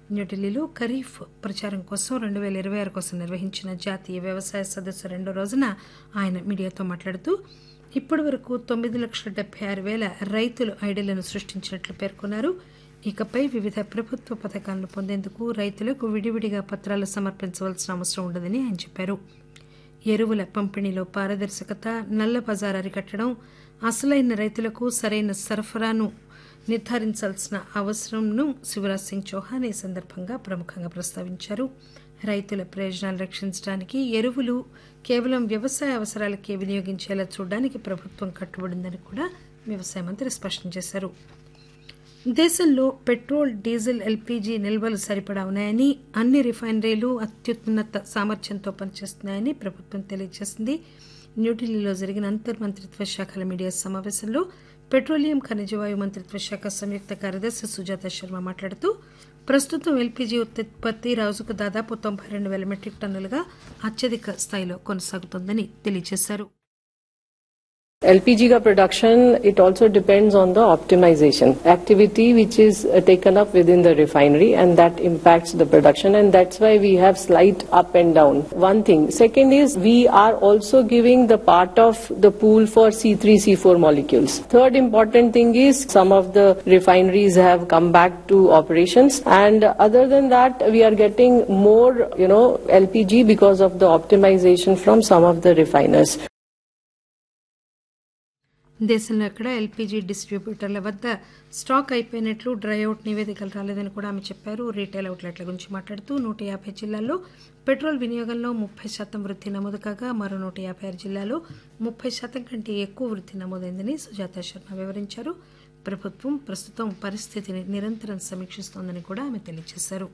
న్యూఢిల్లీలో ఖరీఫ్ ప్రచారం కోసం రెండు పేల ఇరవై ఆరు కోసం నిర్వహించిన జాతీయ వ్యవసాయ సదస్సు రెండో రోజున ఆయన మీడియాతో మాట్లాడుతూ ఇప్పటి వరకు తొమ్మిది లక్షల డెబ్బై ఆరు పేల రైతులు ఐడీలను సృష్టించినట్లు పేర్కొన్నారు ఇకపై వివిధ ప్రభుత్వ పథకాలను పొందేందుకు రైతులకు విడివిడిగా పత్రాలు సమర్పించవలసిన అవసరం ఉండదని ఆయన చెప్పారు ఎరువుల పంపిణీలో పారదర్శకత నల్ల బజారు అరికట్టడం అసలైన రైతులకు సరైన సరఫరాను నిర్ధారించాల్సిన అవసరంను శివరాజ్ సింగ్ చౌహాన్ ఈ సందర్భంగా ప్రముఖంగా ప్రస్తావించారు రైతుల ప్రయోజనాలు రక్షించడానికి ఎరువులు కేవలం వ్యవసాయ అవసరాలకే వినియోగించేలా చూడడానికి ప్రభుత్వం కట్టుబడిందని కూడా వ్యవసాయ మంత్రి స్పష్టం చేశారు దేశంలో పెట్రోల్ డీజిల్ ఎల్పీజీ నిల్వలు సరిపడా ఉన్నాయని అన్ని రిఫైనరీలు అత్యున్నత సామర్థ్యంతో పనిచేస్తున్నాయని ప్రభుత్వం తెలియజేసింది న్యూఢిల్లీలో జరిగిన అంతర్ మంత్రిత్వ శాఖల మీడియా సమావేశంలో పెట్రోలియం ఖనిజవాయు మంత్రిత్వ శాఖ సంయుక్త కార్యదర్శి సుజాత శర్మ మాట్లాడుతూ ప్రస్తుతం ఎల్పీజీ ఉత్పత్తి రోజుకు దాదాపు తొంభై రెండు పేల మెట్రిక్ టన్నులుగా అత్యధిక స్థాయిలో కొనసాగుతోందని తెలియజేశారు LPG ka production, it also depends on the optimization activity which is uh, taken up within the refinery and that impacts the production and that's why we have slight up and down. One thing. Second is we are also giving the part of the pool for C3, C4 molecules. Third important thing is some of the refineries have come back to operations and other than that we are getting more, you know, LPG because of the optimization from some of the refiners. దేశంలో ఎక్కడ LPG డిస్ట్రిబ్యూటర్ల వద్ద stock అయిపోయినట్లు డ్రైఅవుట్ నివేదికలు రాలేదని కూడా ఆమె చెప్పారు retail అవుట్లెట్ల గురించి మాట్లాడుతూ నూట యాభై జిల్లాల్లో పెట్రోల్ వినియోగంలో ముప్పై శాతం వృద్ధి నమోదు కాగా మరో నూట యాభై ఆరు జిల్లాలో ముప్పై శాతం కంటే ఎక్కువ వృద్ధి నమోదైందని సుజాత శర్మ వివరించారు ప్రభుత్వం ప్రస్తుతం పరిస్థితిని నిరంతరం సమీక్షిస్తోందని కూడా ఆమె తెలియజేశారు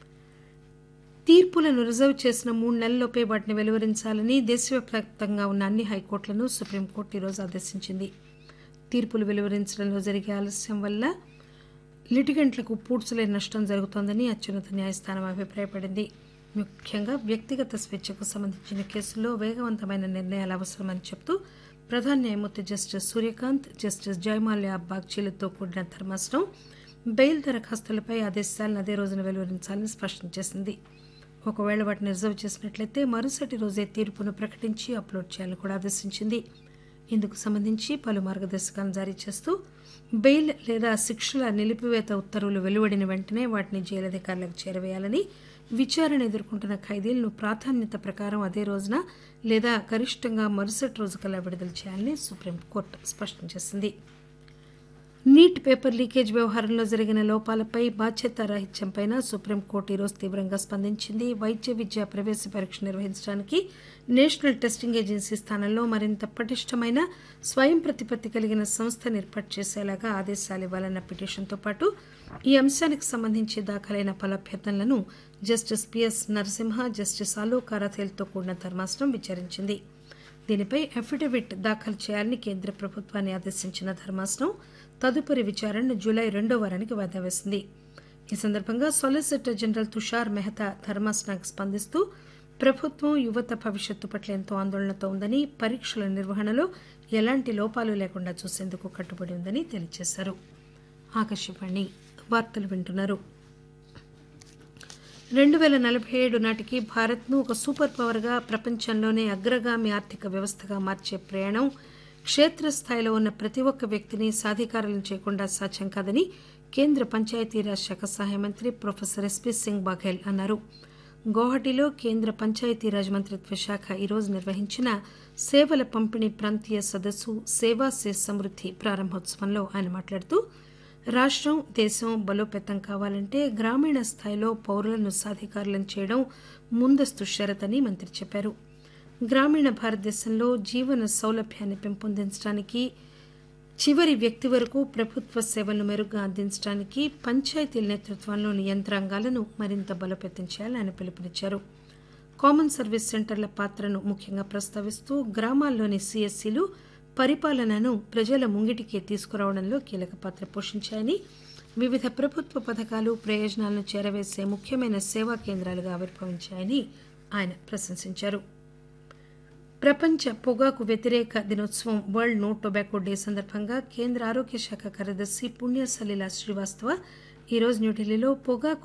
తీర్పులను రిజర్వ్ చేసిన మూడు నెలల్లోపే వాటిని వెలువరించాలని దేశవ్యాప్తంగా ఉన్న అన్ని హైకోర్టులను సుప్రీంకోర్టు ఈరోజు ఆదేశించింది తీర్పులు వెలువరించడంలో జరిగే ఆలస్యం వల్ల లిటిగెంట్లకు పూడ్చలేని నష్టం జరుగుతోందని అత్యున్నత న్యాయస్థానం అభిప్రాయపడింది ముఖ్యంగా వ్యక్తిగత స్వేచ్ఛకు సంబంధించిన కేసుల్లో వేగవంతమైన నిర్ణయాలు అవసరమని చెబుతూ ప్రధాన న్యాయమూర్తి జస్టిస్ సూర్యకాంత్ జస్టిస్ జయమాల్యా బాగ్చీలతో కూడిన ధర్మాసనం బెయిల్ దరఖాస్తులపై ఆదేశాలను అదే రోజున వెలువరించాలని స్పష్టం చేసింది ఒకవేళ వాటిని రిజర్వ్ చేసినట్లయితే మరుసటి రోజే తీర్పును ప్రకటించి అప్లోడ్ చేయాలని కూడా ఆదేశించింది ఇందుకు సంబంధించి పలు మార్గదర్శకాలను జారీ చేస్తూ బెయిల్ లేదా శిక్షల నిలిపివేత ఉత్తర్వులు వెలువడిన వెంటనే వాటిని జైలు అధికారులకు చేరవేయాలని విచారణ ఎదుర్కొంటున్న ఖైదీలను ప్రాధాన్యత ప్రకారం అదే రోజున లేదా గరిష్టంగా మరుసటి రోజు కల్లా విడుదల చేయాలని సుప్రీంకోర్టు స్పష్టం చేసింది నీట్ పేపర్ లీకేజ్ వ్యవహారంలో జరిగిన లోపాలపై బాధ్యత రాహిత్యంపై సుప్రీంకోర్టు ఈరోజు తీవ్రంగా స్పందించింది వైద్య విద్యా ప్రవేశ పరీక్ష నిర్వహించడానికి నేషనల్ టెస్టింగ్ ఏజెన్సీ స్థానంలో మరింత పటిష్టమైన స్వయం ప్రతిపత్తి కలిగిన సంస్థను ఏర్పాటు చేసేలాగా ఆదేశాలు ఇవ్వాలన్న పిటిషన్తో పాటు ఈ అంశానికి సంబంధించి దాఖలైన పలు అభ్యర్థనలను justice P S Narasimha justice Alok అరాథేల్తో కూడిన ధర్మాసనం విచారించింది దీనిపై అఫిడవిట్ దాఖలు చేయాలని కేంద్ర ప్రభుత్వాన్ని ఆదేశించిన ధర్మాసనం తదుపరి విచారణను జూలై రెండో వారానికి వాయిదా వేసింది ఈ సందర్భంగా సాలిసిటర్ జనరల్ తుషార్ మెహతా ధర్మాసనానికి స్పందిస్తూ ప్రభుత్వం యువత భవిష్యత్తు పట్ల ఎంతో ఆందోళనతో ఉందని పరీక్షల నిర్వహణలో ఎలాంటి లోపాలు లేకుండా చూసేందుకు కట్టుబడి ఉందని తెలియజేశారు ఆకాశవాణి వార్తలు వింటున్నారు రెండు పేల నలభై ఏడు నాటికి భారత్ను ఒక సూపర్ పవర్గా ప్రపంచంలోనే అగ్రగామి ఆర్థిక వ్యవస్థగా మార్చే ప్రయాణం క్షేత్రస్థాయిలో ఉన్న ప్రతి ఒక్క వ్యక్తిని సాధికారులను చేయకుండా సాధ్యం కాదని కేంద్ర పంచాయతీరాజ్ శాఖ సహాయ మంత్రి ప్రొఫెసర్ ఎస్పీ సింగ్ బాఘెల్ అన్నారు గౌహటిలో కేంద్ర పంచాయతీరాజ్ మంత్రిత్వ శాఖ ఈరోజు నిర్వహించిన సేవల పంపిణీ ప్రాంతీయ సదస్సు సేవా సే సమృద్ధి ప్రారంభోత్సవంలో ఆయన మాట్లాడుతూ రాష్టం దేశం బలోపేతం కావాలంటే గ్రామీణ స్థాయిలో పౌరులను సాధికారులను చేయడం ముందస్తు షరతని మంత్రి చెప్పారు గ్రామీణ భారతదేశంలో జీవన సౌలభ్యాన్ని పెంపొందించడానికి చివరి వ్యక్తి వరకు ప్రభుత్వ సేవలను మెరుగ్గా అందించడానికి పంచాయతీల నేతృత్వంలోని యంత్రాంగాలను మరింత బలోపేతం చేయాలని ఆయన పిలుపునిచ్చారు కామన్ సర్వీస్ సెంటర్ల పాత్రను ముఖ్యంగా ప్రస్తావిస్తూ గ్రామాల్లోని సిఎస్సీలు పరిపాలనను ప్రజల ముంగిటికి తీసుకురావడంలో కీలక పాత్ర పోషించాయని వివిధ ప్రభుత్వ పథకాలు ప్రయోజనాలను చేరవేసే ముఖ్యమైన సేవా కేంద్రాలుగా ఆవిర్భవించాయని ఆయన ప్రశంసించారు ప్రపంచ పొగాకు వ్యతిరేక దినోత్సవం వరల్డ్ నో టొబాకో డే సందర్భంగా కేంద్ర ఆరోగ్య శాఖ కార్యదర్శి పుణ్య సలీల శ్రీవాస్తవ ఈరోజు న్యూఢిల్లీలో పొగాకు